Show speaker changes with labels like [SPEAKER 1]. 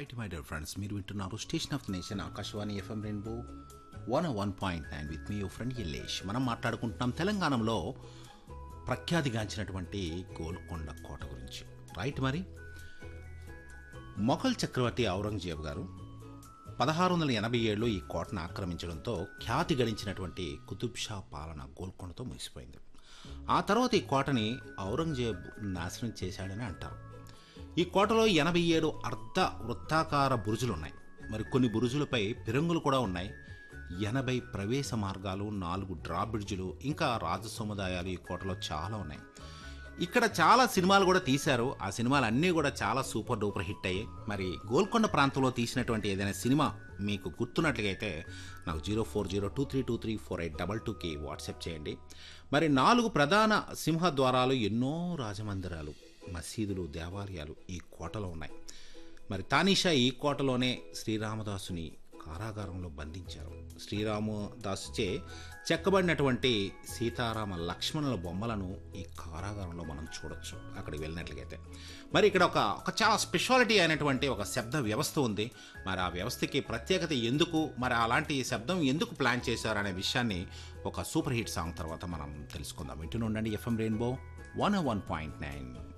[SPEAKER 1] right my dear friends మీరు వింటున్నారు station of the nation Akashvani FM rainbow one one point nine with మీ friend Ellesh మనం మాట్లాడుకుంటున్నాం తెలంగాణలో ప్రఖ్యాతిగాంచినటువంటి గోల్కొండ కోట గురించి రైట్ మరి మొఘల్ చక్రవర్తి ఔరంగజేబు గారు పదహారు వందల ఎనభై ఏడులో ఈ కోటను ఆక్రమించడంతో ఖ్యాతి గడించినటువంటి కుతుబ్ షా పాలన గోల్కొండతో ముగిసిపోయింది ఆ తర్వాత ఈ కోటని ఔరంగజేబ్ నాశనం చేశాడని అంటారు ఈ కోటలో ఎనభై ఏడు అర్ధ వృత్తాకార బురుజులు ఉన్నాయి మరి కొన్ని బురుజులపై పిరంగులు కూడా ఉన్నాయి ఎనభై ప్రవేశ మార్గాలు నాలుగు డ్రా బ్రిడ్జులు ఇంకా రాజసముదాయాలు ఈ కోటలో చాలా ఉన్నాయి ఇక్కడ చాలా సినిమాలు కూడా తీశారు ఆ సినిమాలు అన్నీ కూడా చాలా సూపర్ డూపర్ హిట్ అయ్యాయి మరి గోల్కొండ ప్రాంతంలో తీసినటువంటి ఏదైనా సినిమా మీకు గుర్తున్నట్లయితే నాకు zero four zero two three two three four eight double టూకి వాట్సాప్ చేయండి మరి నాలుగు ప్రధాన సింహద్వారాలు ఎన్నో రాజమందిరాలు మసీదులు దేవాలయాలు ఈ కోటలో ఉన్నాయి మరి తానీషా ఈ కోటలోనే శ్రీరామదాసుని కారాగారంలో బంధించారు శ్రీరామదాసుచే చెక్కబడినటువంటి సీతారామ లక్ష్మణుల బొమ్మలను ఈ కారాగారంలో మనం చూడొచ్చు అక్కడికి వెళ్ళినట్లయితే మరి ఇక్కడ ఒక ఒక చాలా స్పెషాలిటీ అయినటువంటి ఒక శబ్ద వ్యవస్థ ఉంది మరి ఆ వ్యవస్థకి ప్రత్యేకత ఎందుకు మరి అలాంటి శబ్దం ఎందుకు ప్లాన్ చేశారు అనే విషయాన్ని ఒక సూపర్ హిట్ సాంగ్ తర్వాత మనం తెలుసుకుందాం ఇంటి ఉండండి FM rainbow one one point nine